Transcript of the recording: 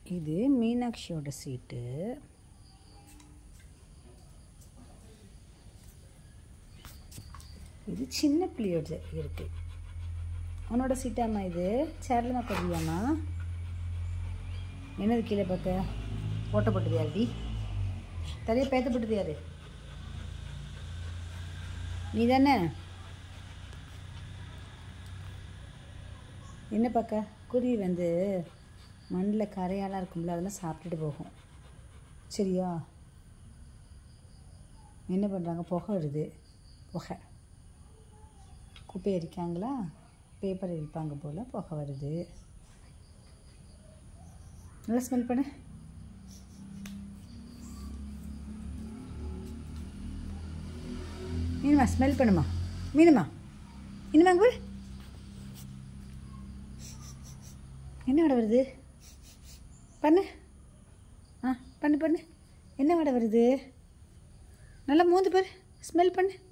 இது மீனாட்சியோட சீட்டு இது சின்ன பிள்ளையோட இருக்கு உன்னோட சீட்டாம்மா இது சேரில் தான் உட்காருவியாம்மா என்னது கீழே பார்க்க ஓட்ட போட்டது யாருடி தலையை பேத்த போட்டது யாரு நீ தானே என்ன பார்க்க குருவி வந்து மண்ணில் கரையாலாம் இருக்கும்ல அதெல்லாம் சாப்பிட்டுட்டு போகும் சரியா என்ன பண்ணுறாங்க புகை வருது புகை குப்பை எரிக்காங்களா பேப்பர் எரிப்பாங்க போல் புகை வருது நல்லா ஸ்மெல் பண்ணு மீனுமா ஸ்மெல் பண்ணுமா மீனுமா மீனுமா அங்கே பாரு. என்ன வடை வருது பண்ணு ஆ பண்ணு பண்ணு என்ன வடை வருது நல்லா மூந்து பாரு ஸ்மெல் பண்ணு